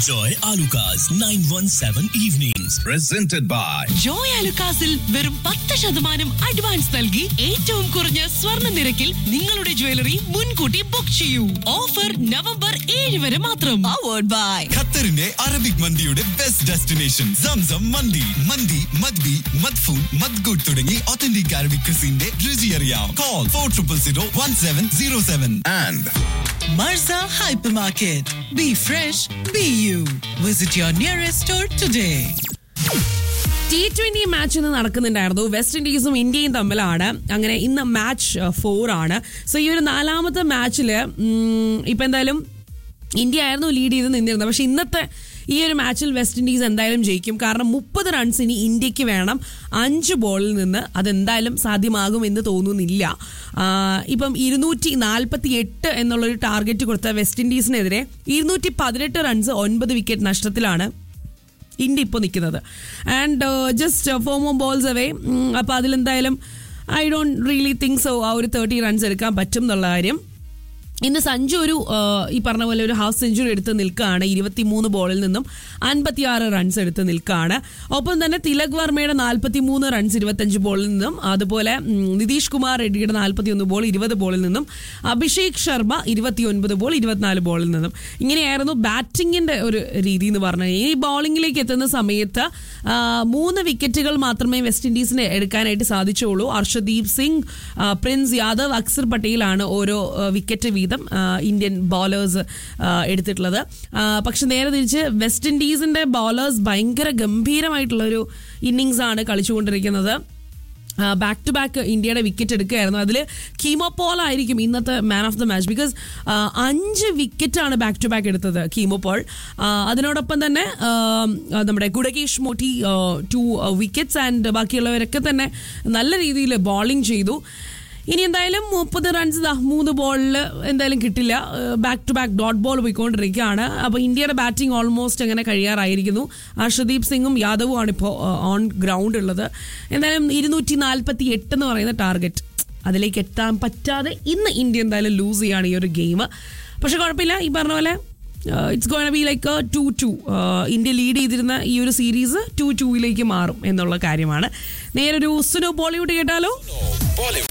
Enjoy Alucard's 917 evenings. presented by Joy അലുക്കാസിൽ വെറും പത്ത് ശതമാനം അഡ്വാൻസ് നൽകി ഏറ്റവും കുറഞ്ഞ സ്വർണ്ണ നിരക്കിൽ നിങ്ങളുടെ ജ്വല്ലറി മുൻകൂട്ടി ബുക്ക് ചെയ്യൂ ഓഫർ നവംബർ ഏഴ് വരെ മാത്രം പവേർഡ് ബൈ ഖത്തറിന്റെ അറബിക് മന്തിയുടെ ബെസ്റ്റ് ഡെസ്റ്റിനേഷൻ സംസം മന്തി മന്തി മദ്ബി മദ്ഫൂൺ മദ്ഗുഡ് തുടങ്ങി ഒത്തന്റിക് അറബിക് ക്രിസിന്റെ രുചി അറിയാം call four triple zero one seven zero seven and Marza Hypermarket. Be fresh, be you. Visit your nearest store today. T twenty match ഇന്ന് നടക്കുന്നുണ്ടായിരുന്നു വെസ്റ്റ് ഇൻഡീസും ഇന്ത്യയും തമ്മിലാണ് അങ്ങനെ ഇന്ന് മാച്ച് ഫോർ ആണ് സോ ഈ ഒരു നാലാമത്തെ മാച്ചിൽ ഇപ്പം എന്തായാലും ഇന്ത്യ ആയിരുന്നു ലീഡ് ചെയ്ത് നിന്നിരുന്നത് പക്ഷെ ഇന്നത്തെ ഈ ഒരു മാച്ചിൽ വെസ്റ്റ് ഇൻഡീസ് എന്തായാലും ജയിക്കും കാരണം മുപ്പത് റൺസ് ഇനി ഇന്ത്യക്ക് വേണം അഞ്ച് ബോളിൽ നിന്ന് അതെന്തായാലും സാധ്യമാകും എന്ന് തോന്നുന്നില്ല ആ, ഇപ്പം ഇരുന്നൂറ്റി നാൽപ്പത്തി എട്ട് എന്നുള്ളൊരു ടാർഗറ്റ് കൊടുത്ത വെസ്റ്റ് ഇൻഡീസിനെതിരെ ഇരുന്നൂറ്റി പതിനെട്ട് റൺസ് ഒൻപത് വിക്കറ്റ് നഷ്ടത്തിലാണ് ഇന്ത്യ ഇപ്പോൾ നിൽക്കുന്നത് and just four more balls away അപ്പോൾ അതിലെന്തായാലും I don't really think so ആ ഒരു തേർട്ടി റൺസ് എടുക്കാൻ പറ്റും എന്നുള്ള കാര്യം ഇന്ന് സഞ്ജു ഒരു ആ, ഈ പറഞ്ഞ പോലെ ഒരു ഹാഫ് സെഞ്ചുറി എടുത്ത് നിൽക്കുകയാണ് ഇരുപത്തി മൂന്ന് ബോളിൽ നിന്നും അൻപത്തിയാറ് റൺസ് എടുത്ത് നിൽക്കുകയാണ് ഒപ്പം തന്നെ തിലക് വർമ്മയുടെ നാൽപ്പത്തി മൂന്ന് റൺസ് ഇരുപത്തഞ്ച് ബോളിൽ നിന്നും അതുപോലെ ഉം, നിതീഷ് കുമാർ റെഡ്ഡിയുടെ നാൽപ്പത്തി ഒന്ന് ബോൾ ഇരുപത് ബോളിൽ നിന്നും അഭിഷേക് ശർമ്മ ഇരുപത്തി ഒൻപത് ബോൾ ഇരുപത്തിനാല് ബോളിൽ നിന്നും ഇങ്ങനെയായിരുന്നു ബാറ്റിങ്ങിന്റെ ഒരു രീതി എന്ന് പറഞ്ഞാൽ ഈ ബോളിംഗിലേക്ക് എത്തുന്ന സമയത്ത് ആ, മൂന്ന് വിക്കറ്റുകൾ മാത്രമേ വെസ്റ്റ് ഇൻഡീസിന് എടുക്കാനായിട്ട് സാധിച്ചുള്ളൂ അർഷദീപ് സിംഗ് ആ, പ്രിൻസ് യാദവ് അക്സർ പട്ടേലാണ് ഓരോ ആ, വിക്കറ്റ് വീതം ആ, ഇന്ത്യൻ ബോളേഴ്സ് എടുത്തിട്ടുള്ളത് ആ, പക്ഷെ നേരെ തിരിച്ച് വെസ്റ്റ് ഇൻഡീസിന്റെ ബോളേഴ്സ് ഭയങ്കര ഗംഭീരമായിട്ടുള്ളൊരു ഇന്നിങ്സ് ആണ് കളിച്ചുകൊണ്ടിരിക്കുന്നത് ബാക്ക് ടു ബാക്ക് ഇന്ത്യയുടെ വിക്കറ്റ് എടുക്കുകയായിരുന്നു അതിൽ കീമോപോൾ ആയിരിക്കും ഇന്നത്തെ man of the match because അഞ്ച് വിക്കറ്റാണ് ബാക്ക് ടു ബാക്ക് എടുത്തത് കീമോപോൾ അതിനോടൊപ്പം തന്നെ ആ, നമ്മുടെ Gudakesh Motie two wickets and ബാക്കിയുള്ളവരൊക്കെ തന്നെ നല്ല രീതിയിൽ ബോളിംഗ് ചെയ്തു ഇനി എന്തായാലും മുപ്പത് റൺസ് ദാ മൂന്ന് ബോളിൽ എന്തായാലും കിട്ടില്ല back to back dot ball പോയിക്കൊണ്ടിരിക്കുകയാണ് അപ്പോൾ ഇന്ത്യയുടെ ബാറ്റിംഗ് ഓൾമോസ്റ്റ് അങ്ങനെ കഴിയാറായിരിക്കുന്നു ഹർഷദീപ് സിംഗും യാദവും ആണ് ഇപ്പോൾ ഓൺ ഗ്രൗണ്ട് ഉള്ളത് എന്തായാലും ഇരുന്നൂറ്റി നാൽപ്പത്തി എട്ട് എന്ന് പറയുന്ന ടാർഗറ്റ് അതിലേക്ക് എത്താൻ പറ്റാതെ ഇന്ന് ഇന്ത്യ എന്തായാലും ലൂസ് ചെയ്യാണ് ഈ ഒരു ഗെയിം പക്ഷെ കുഴപ്പമില്ല ഈ പറഞ്ഞ പോലെ it's gonna be like two two India lead ചെയ്തിരുന്ന ഈ ഒരു സീരീസ് ടു ടൂയിലേക്ക് മാറും എന്നുള്ള കാര്യമാണ് നേരൊരു സുനോ ബോളിവുഡ് കേട്ടാലോ Bollywood.